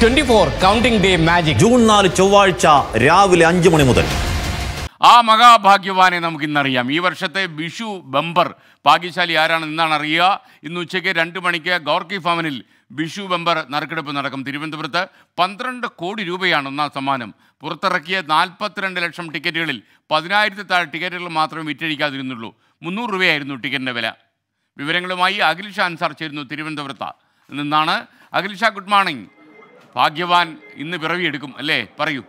twenty four counting day magic June നാല് ചൊവ്വാഴ്ച രാവിലെ അഞ്ചു മണി മുതൽ ആ മഹാഭാഗ്യവാനെ നമുക്ക് ഇന്നറിയാം ഈ വർഷത്തെ വിഷു ബമ്പർ ഭാഗ്യശാലി ആരാണെന്ന് ഇന്നാണ് അറിയുക ഇന്ന് ഉച്ചയ്ക്ക് രണ്ട് മണിക്ക് ഗോർക്കി ഭവനിൽ വിഷു ബമ്പർ നറുക്കെടുപ്പ് നടക്കും തിരുവനന്തപുരത്ത് പന്ത്രണ്ട് കോടി രൂപയാണ് ഒന്നാം സമ്മാനം പുറത്തിറക്കിയ നാൽപ്പത്തിരണ്ട് ലക്ഷം ടിക്കറ്റുകളിൽ പതിനായിരത്തി താഴെ ടിക്കറ്റുകൾ മാത്രമേ വിറ്റഴിക്കാതിരുന്നുള്ളൂ മുന്നൂറ് രൂപയായിരുന്നു ടിക്കറ്റിൻ്റെ വില വിവരങ്ങളുമായി അഖിൽ ഷാ അൻസാർ ചേരുന്നു തിരുവനന്തപുരത്ത് നിന്നാണ് അഖിൽ ഷാ ഗുഡ് മോർണിംഗ് ഭാഗ്യവാൻ ഇന്ന് പിറവിയെടുക്കും അല്ലേ പറയൂ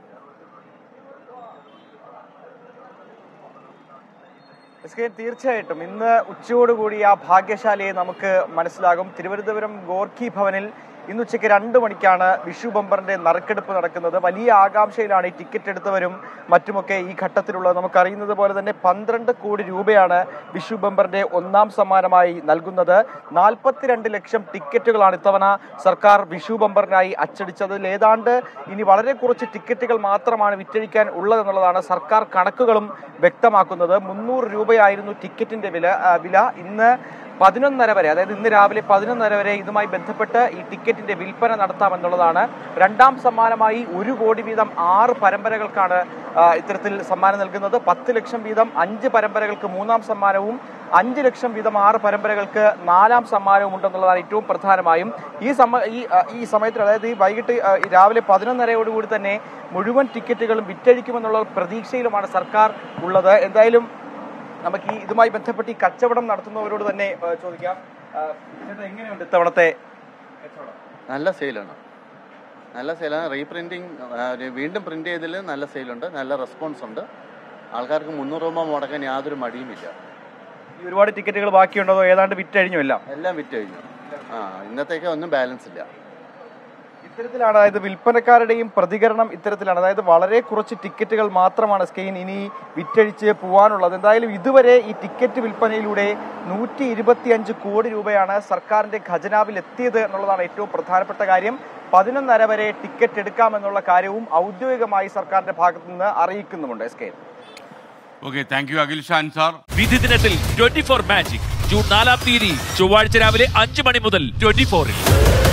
എസ് കെ തീർച്ചയായിട്ടും ഇന്ന് ഉച്ചയോടുകൂടി ആ ഭാഗ്യശാലിയെ നമുക്ക് മനസ്സിലാകും തിരുവനന്തപുരം ഗോർഖി ഭവനിൽ ഇന്ന് ഉച്ചയ്ക്ക് രണ്ട് മണിക്കാണ് വിഷു ബമ്പറിന്റെ നറുക്കെടുപ്പ് നടക്കുന്നത് വലിയ ആകാംക്ഷയിലാണ് ഈ ടിക്കറ്റ് എടുത്തവരും മറ്റുമൊക്കെ ഈ ഘട്ടത്തിലുള്ളത് നമുക്കറിയുന്നത് പോലെ തന്നെ പന്ത്രണ്ട് കോടി രൂപയാണ് വിഷു ബമ്പറിന്റെ ഒന്നാം സമ്മാനമായി നൽകുന്നത് നാൽപ്പത്തിരണ്ട് ലക്ഷം ടിക്കറ്റുകളാണ് ഇത്തവണ സർക്കാർ വിഷു ബമ്പറിനായി അച്ചടിച്ചതിൽ ഏതാണ്ട് ഇനി വളരെ കുറച്ച് ടിക്കറ്റുകൾ മാത്രമാണ് വിറ്റഴിക്കാൻ ഉള്ളതെന്നുള്ളതാണ് സർക്കാർ കണക്കുകളും വ്യക്തമാക്കുന്നത് മുന്നൂറ് രൂപയായിരുന്നു ടിക്കറ്റിന്റെ വില ആ, വില ഇന്ന് പതിനൊന്നര വരെ അതായത് ഇന്ന് രാവിലെ പതിനൊന്നര വരെ ഇതുമായി ബന്ധപ്പെട്ട് ഈ ടിക്കറ്റിന്റെ വിൽപ്പന നടത്താമെന്നുള്ളതാണ് രണ്ടാം സമ്മാനമായി ഒരു കോടി വീതം ആറ് പരമ്പരകൾക്കാണ് ആ, ഇത്തരത്തിൽ സമ്മാനം നൽകുന്നത് പത്ത് ലക്ഷം വീതം അഞ്ച് പരമ്പരകൾക്ക് മൂന്നാം സമ്മാനവും അഞ്ച് ലക്ഷം വീതം ആറ് പരമ്പരകൾക്ക് നാലാം സമ്മാനവും ഉണ്ടെന്നുള്ളതാണ് ഏറ്റവും പ്രധാനമായും ഈ സമ ഈ ആ, ഈ സമയത്തിൽ അതായത് ഈ വൈകിട്ട് ആ, ഈ രാവിലെ പതിനൊന്നരയോടുകൂടി തന്നെ മുഴുവൻ ടിക്കറ്റുകളും വിറ്റഴിക്കുമെന്നുള്ള പ്രതീക്ഷയിലുമാണ് സർക്കാർ ഉള്ളത് എന്തായാലും നമുക്ക് ഈ ഇതുമായി ബന്ധപ്പെട്ട് ഈ കച്ചവടം നടത്തുന്നവരോട് തന്നെ ആ, ചോദിക്കാം ആ, ചേട്ടാ എങ്ങനെയുണ്ട് ഇത്തവണത്തെ കച്ചവടം നല്ല സെയിലാണ് നല്ല സെയിലാണ് റീപ്രിൻറ്റിങ് വീണ്ടും പ്രിന്റ് ചെയ്തതിൽ നല്ല സെയിലുണ്ട് നല്ല റെസ്പോൺസ് ഉണ്ട് ആൾക്കാർക്ക് മുന്നൂറ് രൂപ മുടക്കാൻ യാതൊരു മടിയുമില്ല ഈ ഒരുപാട് ടിക്കറ്റുകൾ ബാക്കിയുണ്ടോ അതോ ഏതാണ്ട് വിറ്റഴിഞ്ഞു എല്ലാം എല്ലാം വിറ്റ് കഴിഞ്ഞു ആ ഇന്നത്തേക്ക് ഒന്നും ബാലൻസ് ഇല്ല ഇത്തരത്തിലാണ് അതായത് വിൽപ്പനക്കാരുടെയും പ്രതികരണം ഇത്തരത്തിലാണ് അതായത് വളരെ കുറച്ച് ടിക്കറ്റുകൾ മാത്രമാണ് സ്കെയിൻ ഇനി വിറ്റഴിച്ച് പോകാനുള്ളത് എന്തായാലും ഇതുവരെ ഈ ടിക്കറ്റ് വിൽപ്പനയിലൂടെ നൂറ്റി ഇരുപത്തിയഞ്ച് കോടി രൂപയാണ് സർക്കാരിന്റെ ഖജനാവിൽ എത്തിയത് എന്നുള്ളതാണ് ഏറ്റവും പ്രധാനപ്പെട്ട കാര്യം പതിനൊന്നര വരെ ടിക്കറ്റ് എടുക്കാമെന്നുള്ള കാര്യവും ഔദ്യോഗികമായി സർക്കാരിന്റെ ഭാഗത്തു നിന്ന് അറിയിക്കുന്നുമുണ്ട് S K okay thank you Akhil Shah Ansar വിധി ദിനത്തിൽ ട്വന്റി ഫോർ മാജിക് ജൂൺ നാലാം തീയതി ചൊവ്വാഴ്ച രാവിലെ അഞ്ച് മണി മുതൽ ട്വന്റി ഫോറിൽ